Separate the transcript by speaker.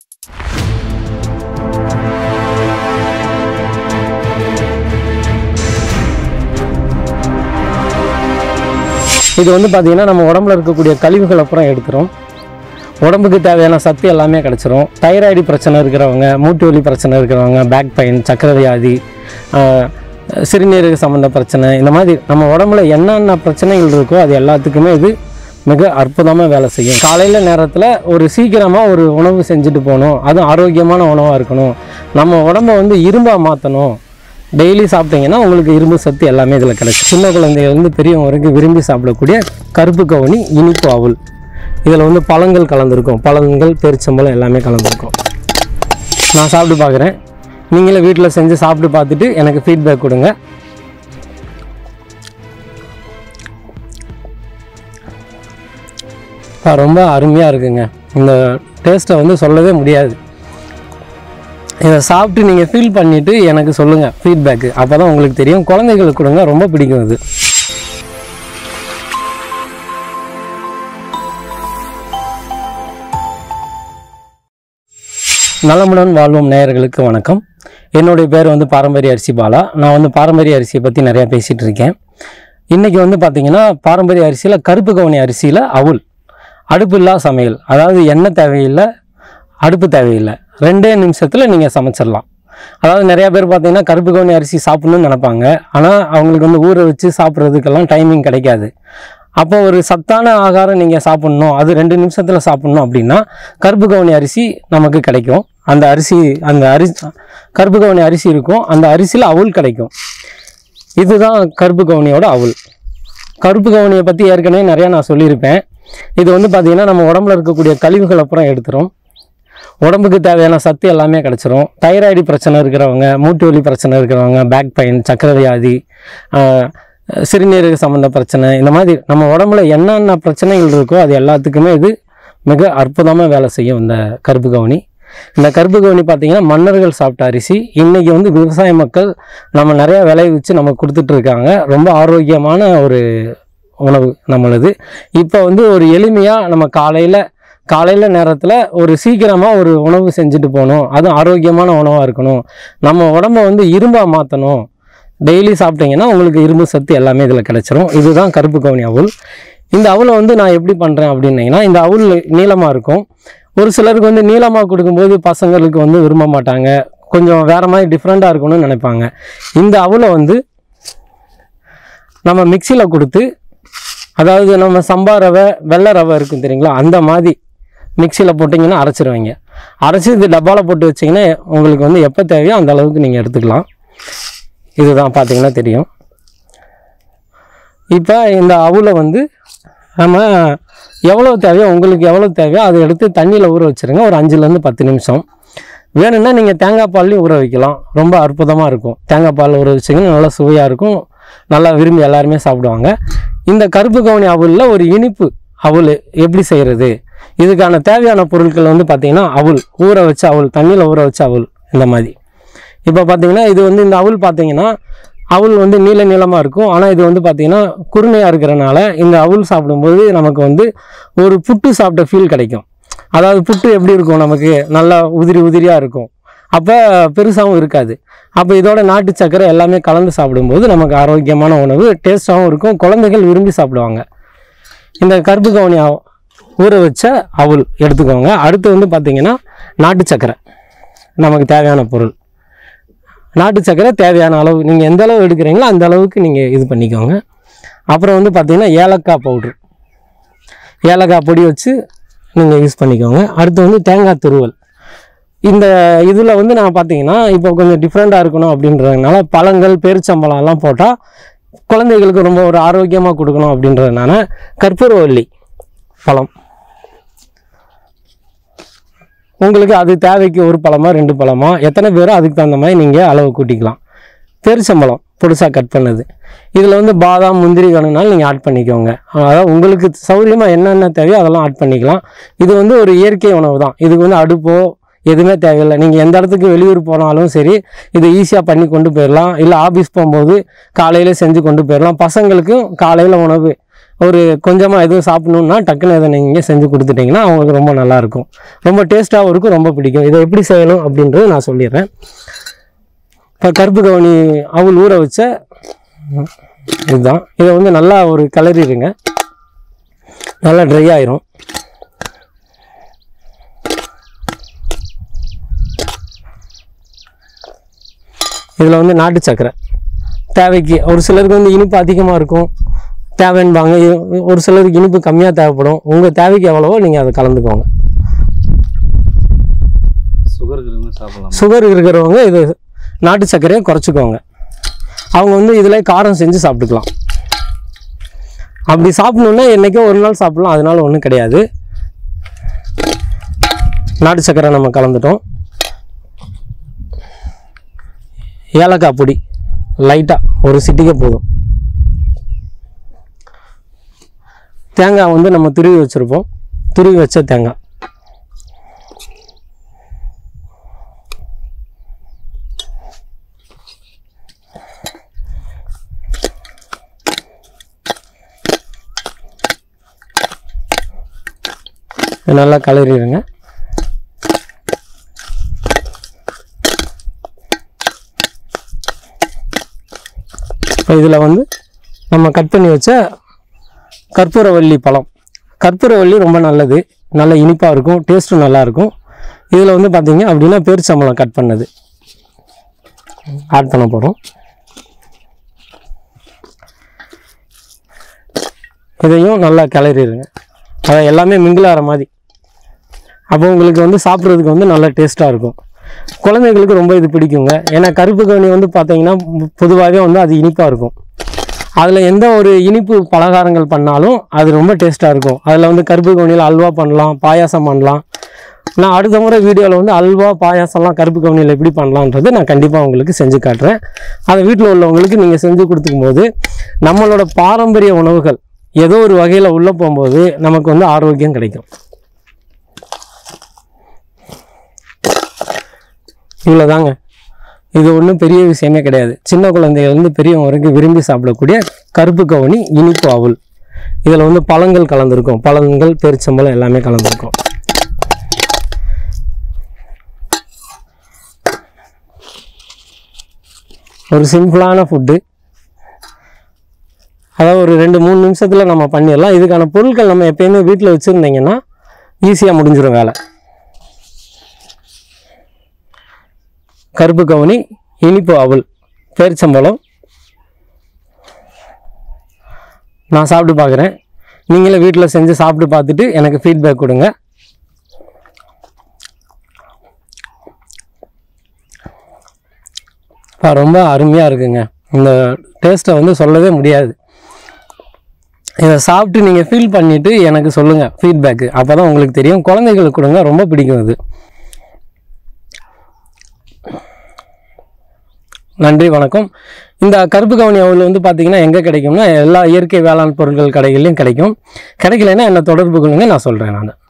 Speaker 1: இது வந்து பார்த்தீங்கன்னா நம்ம உடம்புல இருக்கக்கூடிய கழிவுகள் அப்புறம் எடுத்துரும் உடம்புக்கு தேவையான சத்து எல்லாமே கிடச்சிரும் தைராய்டு பிரச்சனை இருக்கிறவங்க மூட்டு வலி பிரச்சனை இருக்கிறவங்க பேக் பெயின் சக்கரை வியாதி ஆஹ், சிறுநீரக சம்மந்த பிரச்சனை இந்த மாதிரி நம்ம உடம்புல என்னென்ன பிரச்சனைகள் இருக்கோ அது எல்லாத்துக்குமே இது மிக அற்புதமாக வேலை செய்யும் காலையில் நேரத்தில் ஒரு சீக்கிரமாக ஒரு உணவு செஞ்சுட்டு போகணும் அதுவும் ஆரோக்கியமான உணவாக இருக்கணும் நம்ம உடம்ப வந்து இரும்பாக மாற்றணும் டெய்லி சாப்பிட்டீங்கன்னா உங்களுக்கு இரும்பு சத்து எல்லாமே இதில் கிடைக்கும் சின்ன குழந்தைகள்லேருந்து பெரியவங்க வரைக்கும் விரும்பி சாப்பிடக்கூடிய கருப்பு கவுனி இனிப்பு அவுல் இதில் வந்து பழங்கள் கலந்துருக்கும் பழங்கள் பெருச்சம்பழம் எல்லாமே கலந்துருக்கும் நான் சாப்பிட்டு பார்க்குறேன் நீங்களே வீட்டில் செஞ்சு சாப்பிட்டு பார்த்துட்டு எனக்கு ஃபீட்பேக் கொடுங்க ஆ, ரொம்ப அருமையாக இருக்குங்க இந்த டேஸ்ட்டை வந்து சொல்லவே முடியாது இதை சாப்பிட்டு நீங்கள் ஃபீல் பண்ணிவிட்டு எனக்கு சொல்லுங்கள் ஃபீட்பேக்கு அப்போ தான் உங்களுக்கு தெரியும் குழந்தைகளுக்கு கொடுங்க ரொம்ப பிடிக்கும் இது நலமுடன் வாழ்வோம் நேயர்களுக்கு வணக்கம் என்னுடைய பேர் வந்து பாரம்பரிய அரிசி பாலா நான் வந்து பாரம்பரிய அரிசியை பற்றி நிறையா பேசிகிட்டு இருக்கேன் இன்றைக்கி வந்து பார்த்திங்கன்னா பாரம்பரிய அரிசியில் கருப்பு கவுனி அரிசியில் அவுல் அடுப்பில்லா சமையல் அதாவது எண்ணெய் தேவையில்லை அடுப்பு தேவையில்லை ரெண்டே நிமிஷத்தில் நீங்கள் சமைச்சிடலாம் அதாவது நிறையா பேர் பார்த்தீங்கன்னா கருப்பு கவுனி அரிசி சாப்பிட்ணுன்னு நினைப்பாங்க ஆனால் அவங்களுக்கு வந்து ஊற வச்சு சாப்பிட்றதுக்கெல்லாம் டைமிங் கிடைக்காது அப்போ ஒரு சத்தான ஆகாரம் நீங்கள் சாப்பிட்ணும் அது ரெண்டு நிமிஷத்தில் சாப்பிட்ணும் அப்படின்னா கருப்பு கவுனி அரிசி நமக்கு கிடைக்கும் அந்த அரிசி அந்த அரிசி கருப்பு கவுனி அரிசி இருக்கும் அந்த அரிசியில் அவுல் கிடைக்கும் இதுதான் கருப்பு கவுனியோட அவுல் கருப்பு கவுனியை பற்றி ஏற்கனவே நிறையா நான் சொல்லியிருப்பேன் இது வந்து பார்த்திங்கன்னா நம்ம உடம்புல இருக்கக்கூடிய கழிவுகள் அப்புறம் எடுத்துரும் உடம்புக்கு தேவையான சத்து எல்லாமே கிடச்சிரும் தைராய்டு பிரச்சனை இருக்கிறவங்க மூட்டு வலி பிரச்சனை இருக்கிறவங்க பேக் பெயின் சக்கரை வியாதி ஆஹ், சிறுநீரக சம்மந்த பிரச்சனை இந்த மாதிரி நம்ம உடம்புல என்னென்ன பிரச்சனைகள் இருக்கோ அது எல்லாத்துக்குமே இது மிக அற்புதமாக வேலை செய்யும் இந்த கருப்பு கவுனி இந்த கருப்பு கவுனி பார்த்தீங்கன்னா மன்னர்கள் சாப்பிட்ட அரிசி இன்றைக்கி வந்து விவசாய மக்கள் நம்ம நிறையா விளைவிச்சு நமக்கு கொடுத்துட்டு இருக்காங்க ரொம்ப ஆரோக்கியமான ஒரு உணவு நம்மளுது இப்போ வந்து ஒரு எளிமையாக நம்ம காலையில் காலையில் நேரத்தில் ஒரு சீக்கிரமாக ஒரு உணவு செஞ்சுட்டு போகணும் அதுவும் ஆரோக்கியமான உணவாக இருக்கணும் நம்ம உடம்ப வந்து இரும்பாக மாற்றணும் டெய்லி சாப்பிட்டீங்கன்னா உங்களுக்கு இரும்பு சத்து எல்லாமே இதில் கிடச்சிரும் இதுதான் கருப்பு கவுனி அவுல் இந்த அவுலை வந்து நான் எப்படி பண்ணுறேன் அப்படின்னீங்கன்னா இந்த அவுல் நீளமாக இருக்கும் ஒரு சிலருக்கு வந்து நீளமாக கொடுக்கும்போது பசங்களுக்கு வந்து விரும்ப மாட்டாங்க கொஞ்சம் வேறு மாதிரி டிஃப்ரெண்ட்டாக இருக்கணும்னு நினைப்பாங்க இந்த அவுலை வந்து நம்ம மிக்சியில் கொடுத்து அதாவது நம்ம சம்பா ரவை வெள்ளை ரவை இருக்கும் தெரியுங்களா அந்த மாதிரி மிக்சியில் போட்டிங்கன்னா அரைச்சிருவீங்க அரைச்சி இது டப்பாவில் போட்டு வச்சிங்கன்னா உங்களுக்கு வந்து எப்போ தேவையோ அந்த அளவுக்கு நீங்கள் எடுத்துக்கலாம் இதுதான் பார்த்தீங்கன்னா தெரியும் இப்போ இந்த அவுலை வந்து நம்ம எவ்வளோ தேவையோ உங்களுக்கு எவ்வளோ தேவையோ அதை எடுத்து தண்ணியில் ஊற வச்சுருங்க ஒரு அஞ்சுலேருந்து பத்து நிமிஷம் வேணும்னா நீங்கள் தேங்காய் பால்லையும் ஊற வைக்கலாம் ரொம்ப அற்புதமாக இருக்கும் தேங்காய் பால் ஊற வச்சிங்கன்னா நல்லா சுவையாக இருக்கும் நல்லா விரும்பி எல்லாருமே சாப்பிடுவாங்க இந்த கருப்பு கவுனி அவுலில் ஒரு இனிப்பு அவுல் எப்படி செய்கிறது இதுக்கான தேவையான பொருட்கள் வந்து பார்த்திங்கன்னா அவுல் ஊற வச்ச அவுல் தண்ணியில் ஊற வச்ச அவுல் இந்த மாதிரி இப்போ பார்த்தீங்கன்னா இது வந்து இந்த அவுல் பார்த்தீங்கன்னா அவுல் வந்து நீல நீளமாக இருக்கும் ஆனால் இது வந்து பார்த்தீங்கன்னா குருணையாக இருக்கிறனால இந்த அவுல் சாப்பிடும்போது நமக்கு வந்து ஒரு புட்டு சாப்பிட்ட ஃபீல் கிடைக்கும் அதாவது புட்டு எப்படி இருக்கும் நமக்கு நல்லா உதிரி உதிரியாக இருக்கும் அப்போ பெருசாகவும் இருக்காது அப்போ இதோட நாட்டு சக்கரை எல்லாமே கலந்து சாப்பிடும்போது நமக்கு ஆரோக்கியமான உணவு டேஸ்ட்டாகவும் இருக்கும் குழந்தைகள் விரும்பி சாப்பிடுவாங்க இந்த கருப்பு கவுனி அவ- ஊற வச்ச அவுல் எடுத்துக்கோங்க அடுத்து வந்து பார்த்திங்கன்னா நாட்டு சக்கரை நமக்கு தேவையான பொருள் நாட்டு சக்கரை தேவையான அளவு நீங்கள் எந்த அளவு எடுக்கிறீங்களோ அந்த அளவுக்கு நீங்கள் இது பண்ணிக்கோங்க அப்புறம் வந்து பார்த்திங்கன்னா ஏலக்காய் பவுட்ரு ஏலக்காய் பொடி வச்சு நீங்கள் யூஸ் பண்ணிக்கோங்க அடுத்து வந்து தேங்காய் துருவல் இந்த இதில் வந்து நான் பார்த்தீங்கன்னா இப்போ கொஞ்சம் டிஃப்ரெண்ட்டாக இருக்கணும் அப்படின்றதுனால பழங்கள் பேரிச்சம்பழம் எல்லாம் போட்டால் குழந்தைகளுக்கு ரொம்ப ஒரு ஆரோக்கியமாக கொடுக்கணும் அப்படின்றதுனால கற்பூரவல்லி பழம் உங்களுக்கு அது தேவைக்கு ஒரு பழமா ரெண்டு பழமா எத்தனை பேரோ அதுக்கு தகுந்த மாதிரி நீங்கள் அளவு கூட்டிக்கலாம் பெருச்சம்பழம் பொடிசாக கட் பண்ணது இதில் வந்து பாதாம் முந்திரி வேணும்னாலும் நீங்கள் ஆட் பண்ணிக்கோங்க அதாவது உங்களுக்கு சௌகரியமாக என்னென்ன தேவையோ அதெல்லாம் ஆட் பண்ணிக்கலாம் இது வந்து ஒரு இயற்கை உணவு தான் இதுக்கு வந்து அடுப்போ எதுவுமே தேவையில்லை நீங்கள் எந்த இடத்துக்கு வெளியூர் போனாலும் சரி இதை ஈஸியாக பண்ணி கொண்டு போயிடலாம் இல்லை ஆஃபீஸ் போகும்போது காலையில் செஞ்சு கொண்டு போயிடலாம் பசங்களுக்கும் காலையில் உணவு ஒரு கொஞ்சமாக எதுவும் சாப்பிடணுன்னா டக்குன்னு இதை நீங்கள் செஞ்சு கொடுத்துட்டிங்கன்னா அவங்களுக்கு ரொம்ப நல்லாயிருக்கும் ரொம்ப டேஸ்ட்டாகவும் இருக்கும் ரொம்ப பிடிக்கும் இதை எப்படி செய்யணும் அப்படின்றது நான் சொல்லிடுறேன் இப்போ கருப்பு கவுனி அவள் ஊற வச்ச இதுதான் இதை வந்து நல்லா ஒரு கிளறிடுங்க நல்லா ட்ரை ஆயிரும் இதில் வந்து நாட்டு சக்கரை தேவைக்கு ஒரு சிலருக்கு வந்து இனிப்பு அதிகமாக இருக்கும் தேவைன்பாங்க இ- ஒரு சிலருக்கு இனிப்பு கம்மியாக தேவைப்படும் உங்கள் தேவைக்கு எவ்வளவோ நீங்கள் அதை கலந்துக்கோங்க
Speaker 2: சுகர் இருக்கிறவங்க சாப்பிடலாம்
Speaker 1: சுகர் இருக்கிறவங்க இது நாட்டு சர்க்கரையை குறைச்சிக்கோங்க அவங்க வந்து இதில் காரம் செஞ்சு சாப்பிட்டுக்கலாம் அப்படி சாப்பிடணுன்னா என்றைக்கோ ஒரு நாள் சாப்பிடலாம் அதனால ஒன்றும் கிடையாது நாட்டு சர்க்கரை நம்ம கலந்துட்டோம் ஏலக்காய் பொடி லைட்டாக ஒரு சிட்டிகை போதும் தேங்காய் வந்து நம்ம துருவி வச்சுருப்போம் துருவி வச்ச தேங்காய் இது நல்லா கலரிடுங்க இப்போ இதில் வந்து நம்ம கட் பண்ணி வச்ச கற்பூரவள்ளி பழம் கற்பூரவள்ளி ரொம்ப நல்லது நல்ல இனிப்பாக இருக்கும் டேஸ்ட்டும் நல்லா இருக்கும் இதில் வந்து பார்த்தீங்க அப்படின்னா பேரிச்சம்பழம் கட் பண்ணது ஆட் பண்ண போகிறோம் இதையும் நல்லா கிளறிடுங்க அதை எல்லாமே மிங்கிள் ஆகிற மாதிரி அப்போ உங்களுக்கு வந்து சாப்பிட்றதுக்கு வந்து நல்லா டேஸ்ட்டாக இருக்கும் குழந்தைங்களுக்கு ரொம்ப இது பிடிக்குங்க ஏன்னா கருப்பு கவுனி வந்து பார்த்தீங்கன்னா பொதுவாகவே வந்து அது இனிப்பாக இருக்கும் அதில் எந்த ஒரு இனிப்பு பலகாரங்கள் பண்ணாலும் அது ரொம்ப டேஸ்ட்டாக இருக்கும் அதில் வந்து கருப்பு கவுனியில் அல்வா பண்ணலாம் பாயாசம் பண்ணலாம் நான் அடுத்த முறை வீடியோவில் வந்து அல்வா பாயாசம்லாம் கருப்பு கவுனியில் எப்படி பண்ணலான்றது நான் கண்டிப்பாக உங்களுக்கு செஞ்சு காட்டுறேன் அதை வீட்டில் உள்ளவங்களுக்கு நீங்கள் செஞ்சு கொடுத்துக்கும் போது நம்மளோட பாரம்பரிய உணவுகள் ஏதோ ஒரு வகையில் உள்ளே போகும்போது நமக்கு வந்து ஆரோக்கியம் கிடைக்கும் இவ்வளோதாங்க இது ஒன்றும் பெரிய விஷயமே கிடையாது சின்ன குழந்தைகள்லேருந்து பெரியவங்க வரைக்கும் விரும்பி சாப்பிடக்கூடிய கருப்பு கவுனி இனிப்பு அவல் இதில் வந்து பழங்கள் கலந்துருக்கும் பழங்கள் பெருச்சம்பழம் எல்லாமே கலந்துருக்கும் ஒரு சிம்பிளான ஃபுட்டு அதாவது ஒரு ரெண்டு மூணு நிமிஷத்தில் நம்ம பண்ணிடலாம் இதுக்கான பொருட்கள் நம்ம எப்பயுமே வீட்டில் வச்சுருந்தீங்கன்னா ஈஸியாக முடிஞ்சிடும் வேலை கருப்பு கவுனி இனிப்பு அவல் பேரிச்சம்பழம் நான் சாப்பிட்டு பார்க்குறேன் நீங்களே வீட்டில் செஞ்சு சாப்பிட்டு பார்த்துட்டு எனக்கு ஃபீட்பேக் கொடுங்க அப்பா, ரொம்ப அருமையாக இருக்குங்க இந்த டேஸ்ட்டை வந்து சொல்லவே முடியாது இதை சாப்பிட்டு நீங்கள் ஃபீல் பண்ணிவிட்டு எனக்கு சொல்லுங்கள் ஃபீட்பேக்கு அப்போ தான் உங்களுக்கு தெரியும் குழந்தைகளுக்கு கொடுங்க ரொம்ப பிடிக்கும் இது நன்றி வணக்கம் இந்த கருப்பு கவுனி அவல் வந்து பார்த்தீங்கன்னா எங்கே கிடைக்கும்னா எல்லா இயற்கை வேளாண் பொருட்கள் கடைகள்லையும் கிடைக்கும் கிடைக்கலைன்னா என்னை தொடர்பு கொள்ளுங்க நான் சொல்கிறேன் நான்